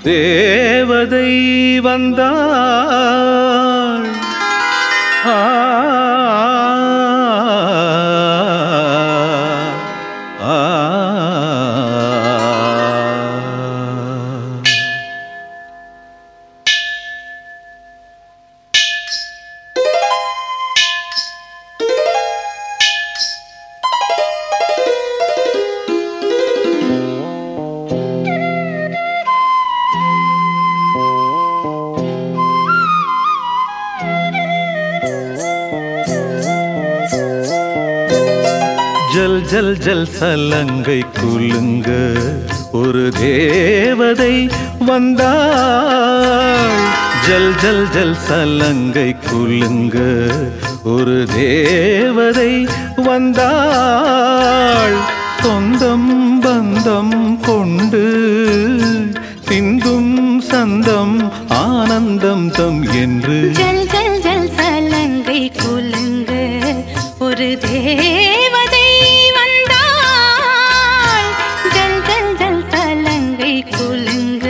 தேவதை வந்தாள் ஆ ஆ ஜல் ஜல் ஜல் சலங்கை குலுங்க ஒரு தேவதை வந்தாள் ஜல் ஜல் ஜல் சலங்கை குலுங்க ஒரு தேவதை வந்தாள் சொந்தம் பந்தம் கொண்டு சிந்தும் சந்தம் ஆனந்தம் தம் என்று ஜல் ஜல் ஜல் சலங்கை குலுங்க ஒரு தேவதை வந்தாள் ஜல் ஜல் ஜல் சலங்கை குலுங்க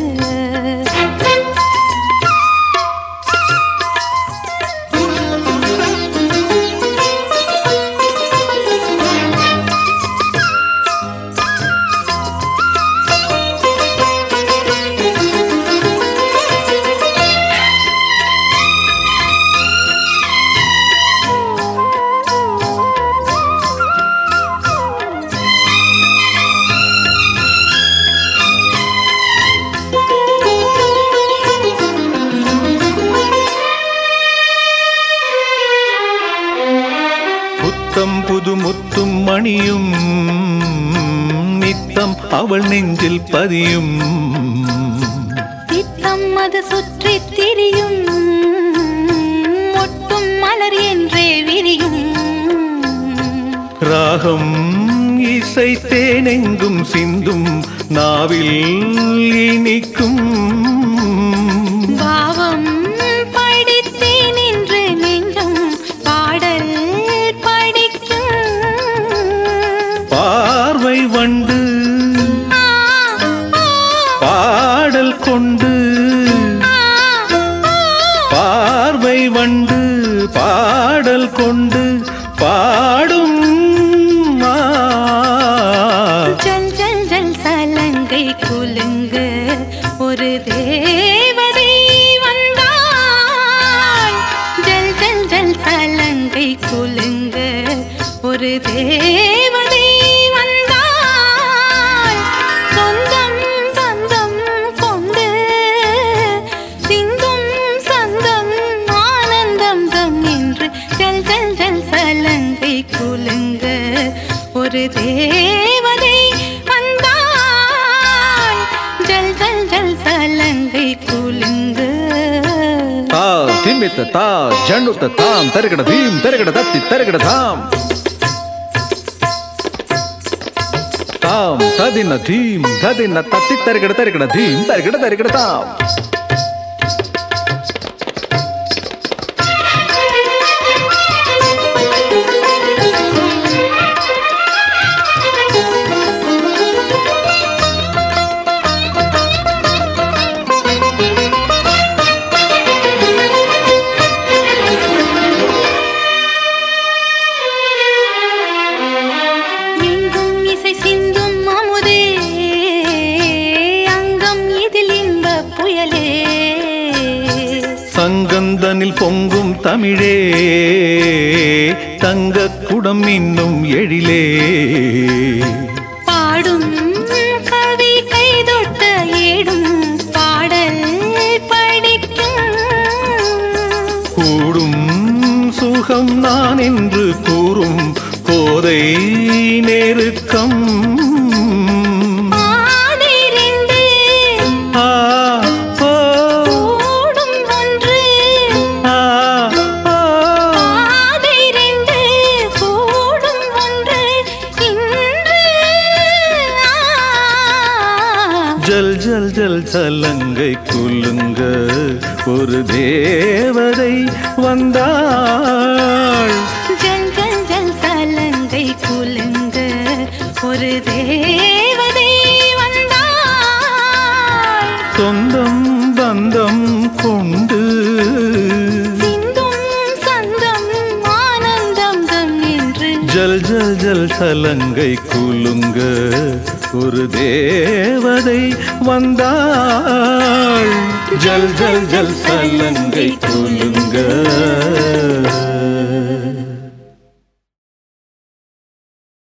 புத்தம் புது முத்தும் மணியும் நித்தம் அவள் நெஞ்சில் பதியும் சித்தம் அது சுற்றி திரியும் ஒட்டும் மலர் என்றே விரியும் ராகம் இசை தேனெங்கும் சிந்தும் நாவில் இனிக்கும் பாவம் படித்தேன் என்று நெஞ்சம் பாடல் படிக்கும் பார்வை வண்டு ஆ, ஆ, பாடல் கொண்டு ஆ, ஆ. பார்வை வண்டு பாடல் கொண்டு பாடும் ஆ. ஜல் ஜல் ஜல் சலங்கை குலுங்க ஒரு தேவதை வந்தாள் ஜல் ஜல் ஜல் சலங்கை குலுங்க ஒரு தேவதை வந்தாள் சொந்தம் பந்தம் கொண்டு சிந்தும் சந்தம் ஆனந்தம் தம் என்று ஜல் ஜல் ஜல் சலங்கை குலுங்க ஒரு தேவதை வந்தாள் ஜல் ஜல் ஜல் சலங்கை குலுங்க ತಾ ತಿಮ್ಮಿತ್ತ ತಾ ಜಂಡುತ್ತ ತಾಂ ತೆರಗಡ ಧೀಂ ತೆರಗಡ ತತ್ತಿ ತೆರಗಡ ಧಾಂ ತಾಂ ತದಿನ ಧೀಂ ತದಿನ ತತ್ತಿ ತೆರಗಡ ತೆರಗಡ ಧೀಂ ತೆರಗಡ ತೆರಗಡ ತಾಂ எங்கும் இசை சிந்தும் அமுதே அங்கம் இதில் இன்ப புயலே சங்கந்தனில் பொங்கும் தமிழே தங்க குடம் இன்னும் எழிலே பாடும் கவி கைதொட்ட ஏடும் பாடல் படிக்கும் கூடும் சுகம் நான் என்று கூறும் கோதை நெருக்கம் ஆதிரெண்டு ஆ, ஓ, கூடும் ஒன்று ஆ, ஓ. ஆதிரெண்டு கூடும் ஒன்று இன்று ஆ. ஜல் ஜல் ஜல் சலங்கை குலுங்க ஒரு தேவதை வந்தாள் ஜல் ஜல் ஜல் சலங்கை குலுங்க ஒரு தேவதை வந்தாள் சொந்தம் பந்தம் கொண்டு சிந்தும் சந்தம் ஆனந்தம் தம் என்று ஜல் ஜல் ஜல் சலங்கை குலுங்க ஒரு தேவதை வந்தாள் ஜல் ஜல் ஜல் சலங்கை குலுங்க